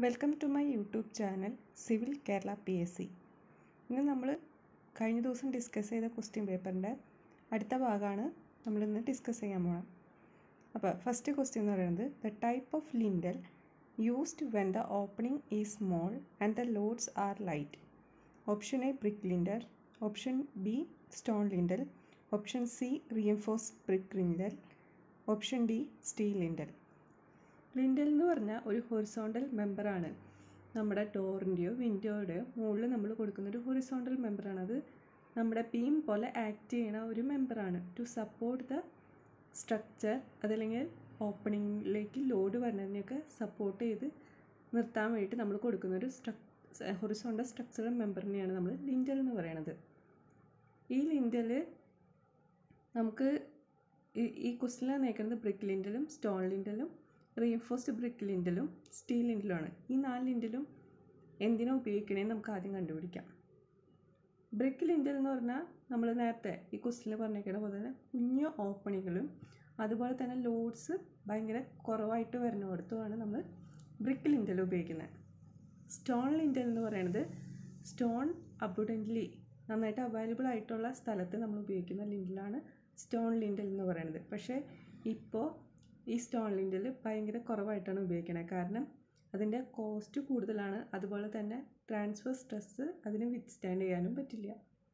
Welcome to my YouTube channel civil Kerala P S C ഇന്ന് നമ്മൾ കഴിഞ്ഞ ദിവസം ഡിസ്കസ് ചെയ്ത ക്വസ്റ്റ്യൻ പേപ്പറിൻ്റെ അടുത്ത ഭാഗമാണ് നമ്മളിന്ന് ഡിസ്കസ് ചെയ്യാൻ പോകണം അപ്പോൾ ഫസ്റ്റ് ക്വസ്റ്റ്യൻ എന്ന് പറയുന്നത് the type of lintel used when the opening is small and the loads are light option A brick lintel option B stone lintel option C reinforce brick lintel option D steel lintel lintel എന്ന് പറഞ്ഞാൽ ഒരു horizontal മെമ്പറാണ് നമ്മുടെ ഡോറിൻ്റെയോ വിൻഡോയുടെയോ മുകളിൽ നമ്മൾ കൊടുക്കുന്ന ഒരു horizontal മെമ്പറാണ് അത് നമ്മുടെ ബീം പോലെ ആക്ട് ചെയ്യുന്ന ഒരു മെമ്പറാണ് ടു സപ്പോർട്ട് ദ സ്ട്രക്ചർ അതല്ലെങ്കിൽ ഓപ്പണിങ്ങിലേക്ക് ലോഡ് വരുന്നതിനെയൊക്കെ സപ്പോർട്ട് ചെയ്ത് നിർത്താൻ വേണ്ടിയിട്ട് നമ്മൾ കൊടുക്കുന്ന ഒരു സ്ട്രക് ഹൊറിസോണ്ടൽ സ്ട്രക്ചറൽ മെമ്പറിനെയാണ് നമ്മൾ ലിൻഡൽ എന്ന് പറയുന്നത് ഈ ലിൻഡൽ നമുക്ക് ഈ- ഈ ക്വസ്റ്റിനിൽ നിൽക്കുന്നത് ബ്രിക്ക് ലിൻഡലും സ്റ്റോൺ ലിൻഡലും റീൻഫോഴ്സ്ഡ് ബ്രിക്ക് ലിൻഡലും സ്റ്റീൽ ലിൻഡലുമാണ് ഈ നാല് ലിൻഡലും എന്തിനാ ഉപയോഗിക്കണേന്ന് നമുക്ക് ആദ്യം കണ്ടുപിടിക്കാം ബ്രിക്ക് ലിൻഡൽ എന്ന് പറഞ്ഞാൽ നമ്മൾ നേരത്തെ ഈ ക്വസ്റ്റിനിൽ പറഞ്ഞിരിക്കുന്ന പോലെ തന്നെ കുഞ്ഞു ഓപ്പണിങ്ങുകളും അതുപോലെ തന്നെ ലോഡ്സ് ഭയങ്കര കുറവായിട്ട് വരുന്നിടത്തുമാണ് നമ്മൾ ബ്രിക്ക് ലിൻഡൽ ഉപയോഗിക്കുന്നത് സ്റ്റോൺ ലിൻഡൽ എന്ന് പറയുന്നത് സ്റ്റോൺ അബുഡൻ്റ്ലി നന്നായിട്ട് അവൈലബിൾ ആയിട്ടുള്ള സ്ഥലത്ത് നമ്മൾ ഉപയോഗിക്കുന്ന ലിൻഡലാണ് സ്റ്റോൺ ലിൻഡൽ എന്ന് പറയുന്നത് പക്ഷേ ഇപ്പോൾ ഈ സ്റ്റോൺ ലിൻഡൽ ഭയങ്കര കുറവായിട്ടാണ് ഉപയോഗിക്കുന്നത് കാരണം അതിൻ്റെ കോസ്റ്റ് കൂടുതലാണ് അതുപോലെ തന്നെ ട്രാൻസ്ഫർ സ്ട്രെസ്സ് അതിന് വിത്ത്സ്റ്റാൻഡ് ചെയ്യാനും പറ്റില്ല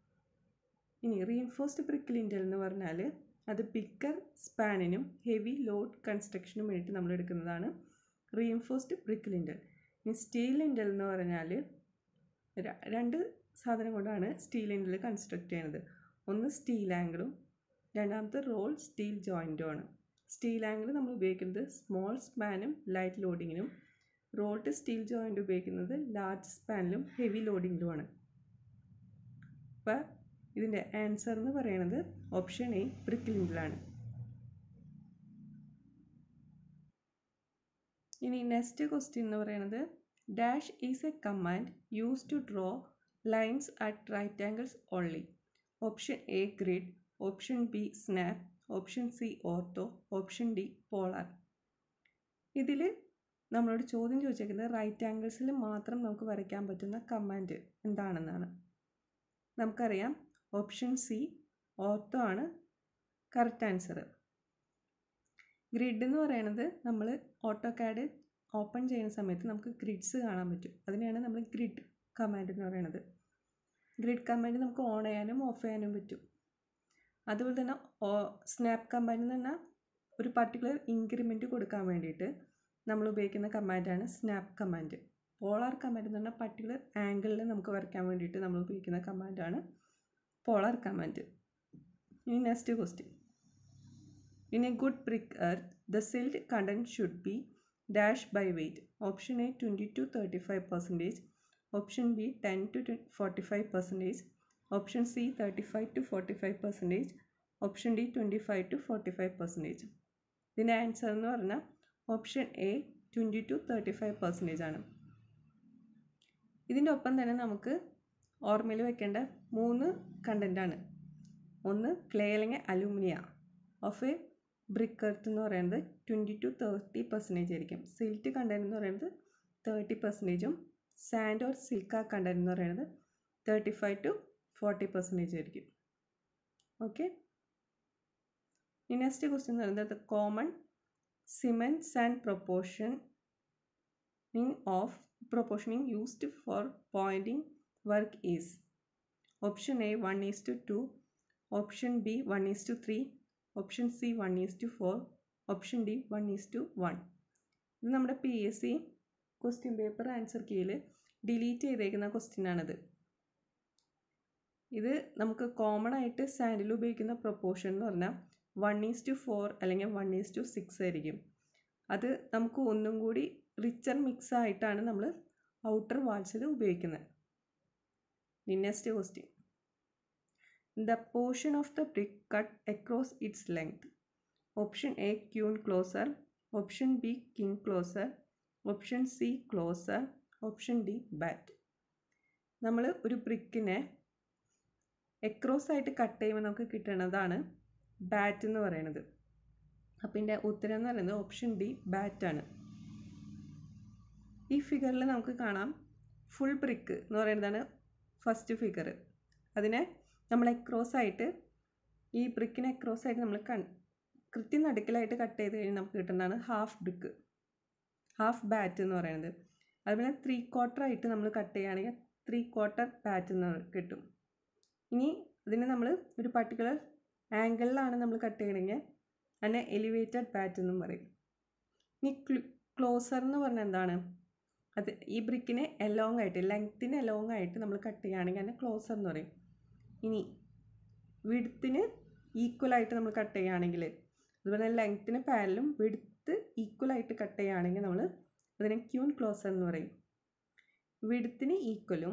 ഇനി റീൻഫോഴ്സ്ഡ് ബ്രിക്ക് ലിൻഡൽ എന്ന് പറഞ്ഞാൽ അത് ബിക്കർ സ്പാനിനും ഹെവി ലോഡ് കൺസ്ട്രക്ഷനും വേണ്ടിയിട്ട് നമ്മൾ എടുക്കുന്നതാണ് റീൻഫോഴ്സ്ഡ് ബ്രിക്ക് ലിൻഡൽ ഇനി സ്റ്റീൽ ലിൻഡൽ എന്ന് പറഞ്ഞാൽ ര- രണ്ട് സാധനം കൊണ്ടാണ് സ്റ്റീൽ ലിൻഡൽ കൺസ്ട്രക്ട് ചെയ്യുന്നത് ഒന്ന് സ്റ്റീൽ ആംഗിളും രണ്ടാമത്തെ റോൾ സ്റ്റീൽ ജോയിൻറ്റും ആണ് സ്റ്റീൽ ആംഗിൾ നമ്മൾ ഉപയോഗിക്കുന്നത് സ്മോൾ സ്പാനും ലൈറ്റ് ലോഡിങ്ങിനും റോൾഡ് സ്റ്റീൽ ജോയിൻ്റ് ഉപയോഗിക്കുന്നത് ലാർജ് സ്പാനിലും ഹെവി ലോഡിങ്ങിലുമാണ് അപ്പോൾ ഇതിൻ്റെ ആൻസർ എന്ന് പറയുന്നത് ഓപ്ഷൻ എ ബ്രിക്ക് ലിൻഡലാണ് ഇനി നെക്സ്റ്റ് ക്വസ്റ്റ്യൻ എന്ന് പറയുന്നത് dash is a command use to draw lines at right angles only option A grid option B snap option C ortho option D polar ഇതിൽ നമ്മളോട് ചോദ്യം ചോദിച്ചേക്കുന്നത് റൈറ്റ് ആംഗിൾസിൽ മാത്രം നമുക്ക് വരയ്ക്കാൻ പറ്റുന്ന കമാൻഡ് എന്താണെന്നാണ് നമുക്കറിയാം ഓപ്ഷൻ സി ഓർത്തോ ആണ് കറക്റ്റ് ആൻസർ ഗ്രിഡ് എന്ന് പറയുന്നത് നമ്മൾ ഓട്ടോ കാഡ് ഓപ്പൺ ചെയ്യുന്ന സമയത്ത് നമുക്ക് ഗ്രിഡ്സ് കാണാൻ പറ്റും അതിനെയാണ് നമ്മൾ ഗ്രിഡ് കമാൻഡ് എന്ന് പറയുന്നത് ഗ്രിഡ് കമാൻഡ് നമുക്ക് ഓൺ ചെയ്യാനും ഓഫ് ചെയ്യാനും പറ്റും അതുപോലെ തന്നെ സ്നാപ്പ് കമാൻഡ് എന്ന് പറഞ്ഞാൽ ഒരു പർട്ടിക്കുലർ ഇൻക്രിമെൻറ്റ് കൊടുക്കാൻ വേണ്ടിയിട്ട് നമ്മൾ ഉപയോഗിക്കുന്ന കമാൻഡാണ് സ്നാപ്പ് കമാൻഡ് പോളാർ കമാൻഡ് എന്ന് പറഞ്ഞാൽ പർട്ടിക്കുലർ ആംഗിളിൽ നമുക്ക് വരയ്ക്കാൻ വേണ്ടിയിട്ട് നമ്മൾ ഉപയോഗിക്കുന്ന കമാൻഡാണ് പോളാർ കമാൻഡ് ഇനി next question In a good brick earth, the silt content should be dash by weight. Option A 20 to 35 percentage. Option B 10 to 20 45 percentage. Option C 35 to 45 percentage. Option D 25 to 45 percentage. ഇതിൻ്റെ answer എന്ന് പറഞ്ഞാൽ option A twenty two thirty five percentage ആണ് ഇതിൻ്റെ ഒപ്പം തന്നെ നമുക്ക് ഓർമ്മയിൽ വെക്കേണ്ട മൂന്ന് കണ്ടൻ്റാണ് ഒന്ന് ക്ലേ അല്ലെങ്കിൽ alumina of a brick earth എന്ന് പറയുന്നത് ട്വൻറ്റി ടു തേർട്ടി പെർസെൻറ്റേജ് ആയിരിക്കും സിൽറ്റ് കണ്ടൻറ് എന്ന് പറയുന്നത് തേർട്ടി പെർസെൻറ്റേജും സാൻഡ് ഓർ സിൽക്ക കണ്ടൻറ് എന്ന് പറയുന്നത് thirty five to forty percentage ആയിരിക്കും ഓക്കെ ഇനി നെക്സ്റ്റ് ക്വസ്റ്റ്യൻ എന്ന് പറയുന്നത് common cement sand proportion of proportioning used for pointing work is option A one is to two option B one is to three option C one is to four option D one is to one ഇത് നമ്മുടെ P S C question paper answer കീയിൽ delete ചെയ്തേക്കുന്ന question ആണിത് ഇത് നമുക്ക് common ആയിട്ട് sandal ഉപയോഗിക്കുന്ന proportion എന്ന് പറഞ്ഞാൽ വൺ ഈസ് ടു ഫോർ അല്ലെങ്കിൽ വൺ ഈസ് ടു സിക്സ് ആയിരിക്കും അത് നമുക്ക് ഒന്നും കൂടി റിച്ചർ മിക്സ് ആയിട്ടാണ് നമ്മൾ ഔട്ടർ വാൾസിൽ ഉപയോഗിക്കുന്നത് next question the portion of the brick cut across its length. Option A queen closer, option B king closer, option C closer, option D bat. നമ്മൾ ഒരു ബ്രിക്കിനെ എക്രോസ് ആയിട്ട് കട്ട് ചെയ്യുമ്പോൾ നമുക്ക് കിട്ടുന്നതാണ് ബാറ്റ് എന്ന് പറയുന്നത് അപ്പം ഇതിൻ്റെ ഉത്തരം എന്ന് പറയുന്നത് ഓപ്ഷൻ ഡി ബാറ്റാണ് ഈ ഫിഗറിൽ നമുക്ക് കാണാം ഫുൾ ബ്രിക്ക് എന്ന് പറയുന്നതാണ് ഫസ്റ്റ് ഫിഗർ അതിനെ നമ്മൾ എക്രോസ് ആയിട്ട് ഈ ബ്രിക്കിനെ എക്രോസ് ആയിട്ട് നമ്മൾ കൺ കൃത്യം നടുക്കിലായിട്ട് കട്ട് ചെയ്ത് കഴിഞ്ഞാൽ നമുക്ക് കിട്ടുന്നതാണ് ഹാഫ് ബ്രിക്ക് ഹാഫ് ബാറ്റ് എന്ന് പറയുന്നത് അതുപോലെ ത്രീ ക്വാർട്ടർ ആയിട്ട് നമ്മൾ കട്ട് ചെയ്യുകയാണെങ്കിൽ ത്രീ ക്വാർട്ടർ ബാറ്റ് എന്ന് കിട്ടും ഇനി ഇതിനെ നമ്മൾ ഒരു പർട്ടിക്കുലർ ആംഗിളിലാണ് നമ്മൾ കട്ട് ചെയ്യണമെങ്കിൽ അതിനെ എലിവേറ്റഡ് ബാറ്റ് എന്നും പറയും ഇനി ക്ലോസർ എന്ന് പറഞ്ഞാൽ എന്താണ് അത് ഈ ബ്രിക്കിനെ എലോങ് ആയിട്ട് ലെങ്ത്തിന് എലോങ് ആയിട്ട് നമ്മൾ കട്ട് ചെയ്യുകയാണെങ്കിൽ അതിനെ ക്ലോസർ എന്ന് പറയും ഇനി വിടുത്തിന് ഈക്വലായിട്ട് നമ്മൾ കട്ട് ചെയ്യുകയാണെങ്കിൽ അതുപോലെ ലെങ്ത്തിന് പാരലും വിടുത്ത് ഈക്വലായിട്ട് കട്ട് ചെയ്യുകയാണെങ്കിൽ നമ്മൾ അതിനെ ക്യൂൺ ക്ലോസർ എന്ന് പറയും വിടുത്തിന് ഈക്വലും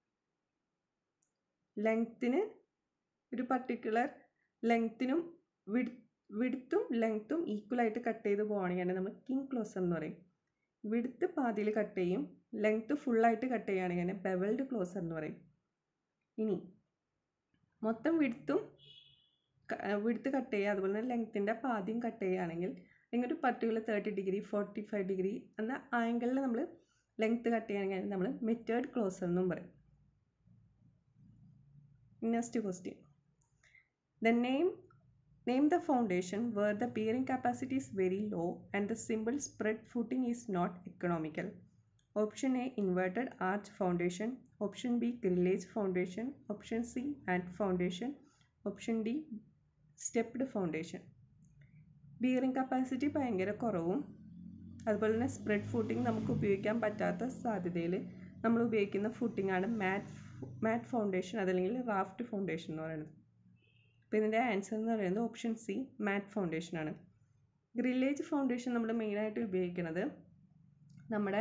ലെങ്ത്തിന് ഒരു പർട്ടിക്കുലർ ലെങ്ത്തിനും വിഡ് വിടുത്തും ലെങ്ത്തും ഈക്വലായിട്ട് കട്ട് ചെയ്ത് പോവുകയാണെങ്കിൽ നമ്മൾ കിങ് ക്ലോസർ എന്ന് പറയും വിടുത്ത് പാതിയിൽ കട്ട് ചെയ്യും ലെങ്ത്ത് ഫുള്ളായിട്ട് കട്ട് ചെയ്യുകയാണെങ്കിൽ അതിനെ ബെവൽഡ് ക്ലോസർ എന്ന് പറയും ഇനി മൊത്തം വിടുത്തും വിടുത്ത് കട്ട് ചെയ്യുക അതുപോലെ തന്നെ ലെങ്ത്തിൻ്റെ പാതിയും കട്ട് ചെയ്യുകയാണെങ്കിൽ അല്ലെങ്കിൽ ഒരു particular thirty degree forty five degree എന്ന ആംഗിളിൽ നമ്മൾ ലെങ്ത്ത് കട്ട് ചെയ്യുകയാണെങ്കിൽ നമ്മൾ മെത്തേഡ് ക്ലോസർ എന്നും പറയും next question the name Name the foundation where the bearing capacity is very low and the simple spread footing is not economical. Option A inverted arch foundation, option B grillage foundation, option C ant foundation, option D stepped foundation. Bearing capacity ഭയങ്കര കുറവും അതുപോലെ തന്നെ spread footing നമുക്ക് ഉപയോഗിക്കാൻ പറ്റാത്ത സാധ്യതയിൽ നമ്മൾ ഉപയോഗിക്കുന്ന footing ആണ് മാറ്റ് മാറ്റ് ഫൗണ്ടേഷൻ അതല്ലെങ്കിൽ റാഫ്റ്റ് ഫൗണ്ടേഷൻ എന്ന് പറയുന്നത് അപ്പോൾ ഇതിൻ്റെ ആൻസർ എന്ന് പറയുന്നത് ഓപ്ഷൻ സി മാറ്റ് ഫൗണ്ടേഷൻ ആണ് ഗ്രില്ലേജ് ഫൗണ്ടേഷൻ നമ്മൾ മെയിനായിട്ട് ഉപയോഗിക്കുന്നത് നമ്മുടെ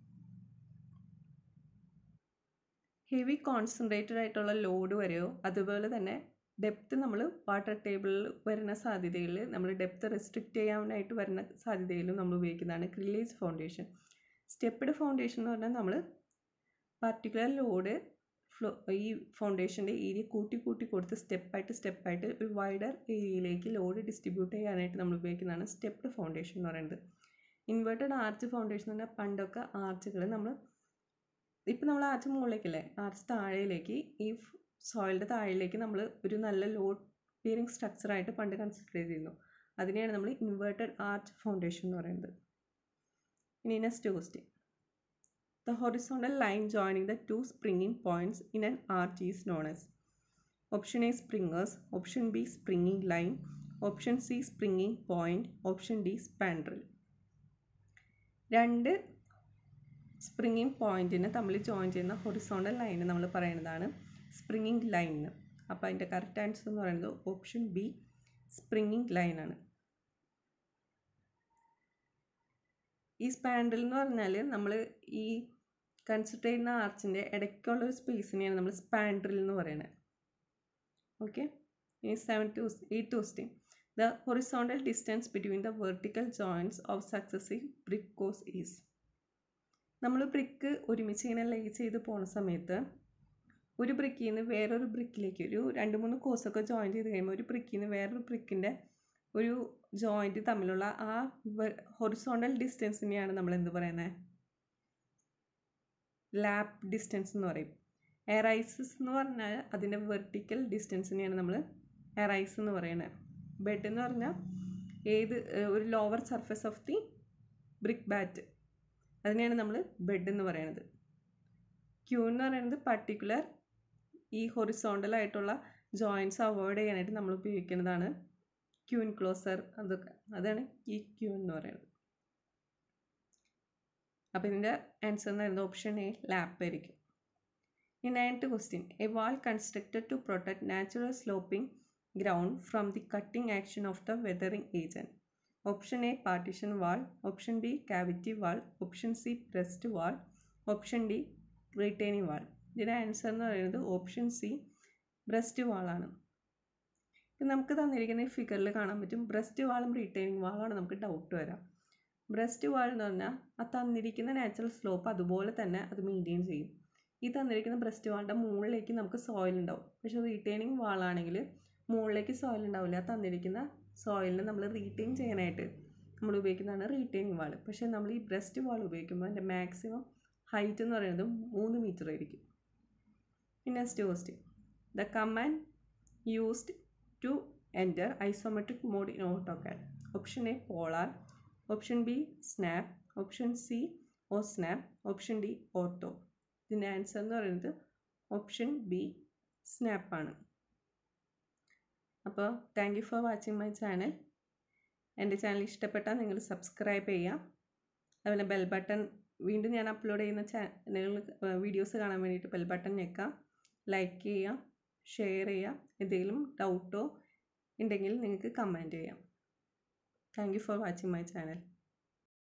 ഹെവി കോൺസെൻട്രേറ്റഡ് ആയിട്ടുള്ള ലോഡ് വരെയോ അതുപോലെ തന്നെ ഡെപ്ത്ത് നമ്മൾ വാട്ടർ ടേബിളിൽ വരുന്ന സാധ്യതയിൽ നമ്മൾ ഡെപ്ത്ത് റെസ്ട്രിക്റ്റ് ചെയ്യാനായിട്ട് വരുന്ന സാധ്യതയിലും നമ്മൾ ഉപയോഗിക്കുന്നതാണ് ഗ്രില്ലേജ് ഫൗണ്ടേഷൻ സ്റ്റെപ്പ്ഡ് ഫൗണ്ടേഷൻ എന്ന് പറഞ്ഞാൽ നമ്മൾ പർട്ടിക്കുലർ ലോഡ് ഫ്ലോ ഈ ഫൗണ്ടേഷൻ്റെ ഏരിയ കൂട്ടി കൂട്ടി കൊടുത്ത് സ്റ്റെപ്പായിട്ട് സ്റ്റെപ്പായിട്ട് ഒരു വൈഡർ ഏരിയയിലേക്ക് ലോഡ് ഡിസ്ട്രിബ്യൂട്ട് ചെയ്യാനായിട്ട് നമ്മൾ ഉപയോഗിക്കുന്നതാണ് സ്റ്റെപ്ഡ് ഫൗണ്ടേഷൻ എന്ന് പറയുന്നത് ഇൻവേർട്ടഡ് ആർച്ച് ഫൗണ്ടേഷൻ എന്ന് പറഞ്ഞാൽ പണ്ടൊക്കെ ആർച്ചുകൾ നമ്മൾ ഇപ്പം നമ്മൾ ആർച്ച് മുകളിലേക്കല്ലേ ആർച്ച് താഴേലേക്ക് ഈ സോയിലിൻ്റെ താഴേലേക്ക് നമ്മൾ ഒരു നല്ല ലോഡ് ബിയറിംഗ് സ്ട്രക്ചറായിട്ട് പണ്ട് കൺസിഡർ ചെയ്തിരുന്നു അതിനെയാണ് നമ്മൾ ഇൻവേർട്ടഡ് ആർച്ച് ഫൗണ്ടേഷൻ എന്ന് പറയുന്നത് ഇനി next question The horizontal line joining the two springing points in an arch is known as Option A springers, Option B springing line, Option C springing point, Option D spandrel. രണ്ട് springing പോയിൻറ്റിനെ തമ്മിൽ join ചെയ്യുന്ന horizontal line നമ്മൾ പറയുന്നതാണ് springing line എന്ന് അപ്പോൾ അതിൻ്റെ correct answer എന്ന് പറയുന്നത് ഓപ്ഷൻ ബി സ്പ്രിങ്ങിങ് ലൈനാണ് ഈ സ്പാൻഡിൽ എന്ന് പറഞ്ഞാൽ നമ്മൾ ഈ കൺസിഡർ ചെയ്യുന്ന ആർച്ചിൻ്റെ ഇടയ്ക്കുള്ള ഒരു സ്പേസിനെയാണ് നമ്മൾ സ്പാൻഡ്രിൽ എന്ന് പറയുന്നത് ഓക്കെ ഇനി seventh eighth question the horizontal distance between the vertical joints of successive brick course is നമ്മൾ ബ്രിക്ക് ഒരുമിച്ച് ഇങ്ങനെ ലേ ചെയ്ത് പോണ സമയത്ത് ഒരു ബ്രിക്കിൽ നിന്ന് വേറൊരു ബ്രിക്കിലേക്ക് ഒരു രണ്ട് മൂന്ന് കോഴ്സൊക്കെ ജോയിൻ ചെയ്ത് കഴിയുമ്പോൾ ഒരു ബ്രിക്കിൽ നിന്ന് വേറൊരു ബ്രിക്കിൻ്റെ ഒരു ജോയിൻറ്റ് തമ്മിലുള്ള ആ ഹൊറിസോണ്ടൽ ഡിസ്റ്റൻസിനെയാണ് നമ്മൾ എന്ത് പറയുന്നത് ലാപ്പ് ഡിസ്റ്റൻസ് എന്ന് പറയും എറൈസസ് എന്ന് പറഞ്ഞാൽ അതിൻ്റെ വെർട്ടിക്കൽ ഡിസ്റ്റൻസിനെയാണ് നമ്മൾ എറൈസ് എന്ന് പറയുന്നത് ബെഡ് എന്ന് പറഞ്ഞാൽ ഏത് ഒരു lower surface of the brick bat അതിനെയാണ് നമ്മൾ ബെഡ് എന്ന് പറയുന്നത് ക്യൂ എന്ന് പറയുന്നത് പർട്ടിക്കുലർ ഈ ഹൊറിസോണ്ടൽ ആയിട്ടുള്ള ജോയിൻറ്റ്സ് അവോയ്ഡ് ചെയ്യാനായിട്ട് നമ്മൾ ഉപയോഗിക്കുന്നതാണ് ക്യൂൻ ക്ലോസർ അതൊക്കെ അതാണ് ഈ ക്യൂ എന്ന് പറയുന്നത് അപ്പോൾ ഇതിൻ്റെ ആൻസർ എന്ന് പറയുന്നത് ഓപ്ഷൻ എ ലാപ്പ് ആയിരിക്കും ഈ ninth question a wall constructed to protect natural sloping ground from the cutting action of the weathering agent option A partition wall option B cavity wall option C breast wall option D returning wall ഇതിൻ്റെ answer എന്ന് പറയുന്നത് option C breast വാളാണ് നമുക്ക് തന്നിരിക്കുന്ന ഈ ഫിഗറിൽ കാണാൻ പറ്റും breast വാളും റീറ്റെയിനിങ് വാളാണ് നമുക്ക് ഡൗട്ട് വരാം ബ്രസ്റ്റ് വാൾ എന്ന് പറഞ്ഞാൽ ആ തന്നിരിക്കുന്ന നാച്ചുറൽ സ്ലോപ്പ് അതുപോലെ തന്നെ അത് മെയിൻറ്റെയിൻ ചെയ്യും ഈ തന്നിരിക്കുന്ന ബ്രസ്റ്റ് വാളിൻ്റെ മുകളിലേക്ക് നമുക്ക് സോയിൽ ഉണ്ടാവും പക്ഷേ റീറ്റെയിനിങ് വാളാണെങ്കിൽ മുകളിലേക്ക് സോയിൽ ഉണ്ടാവില്ല ആ തന്നിരിക്കുന്ന സോയിലിനെ നമ്മൾ റീറ്റെയിൻ ചെയ്യാനായിട്ട് നമ്മൾ ഉപയോഗിക്കുന്നതാണ് റീറ്റെയിനിങ് വാൾ പക്ഷേ നമ്മൾ ഈ ബ്രസ്റ്റ് വാൾ ഉപയോഗിക്കുമ്പോൾ അതിൻ്റെ മാക്സിമം ഹൈറ്റ് എന്ന് പറയുന്നത് മൂന്ന് മീറ്റർ ആയിരിക്കും next question the command used to enter isometric mode in AutoCAD option A polar option B snap option C osnap option D auto ഇതിൻ്റെ ആൻസർ എന്ന് പറയുന്നത് ഓപ്ഷൻ ബി സ്നാപ്പാണ് അപ്പോൾ thank you for watching my channel എൻ്റെ channel ഇഷ്ടപ്പെട്ടാൽ നിങ്ങൾ subscribe ചെയ്യുക അതുപോലെ ബെൽ ബട്ടൺ വീണ്ടും ഞാൻ അപ്ലോഡ് ചെയ്യുന്ന ചാനലുകൾ വീഡിയോസ് കാണാൻ വേണ്ടിയിട്ട് ബെൽ ബട്ടൺ ഞെക്കുക ലൈക്ക് ചെയ്യുക ഷെയർ ചെയ്യുക എന്തെങ്കിലും ഡൗട്ടോ ഉണ്ടെങ്കിൽ നിങ്ങൾക്ക് കമൻറ്റ് ചെയ്യാം thank you for watching my channel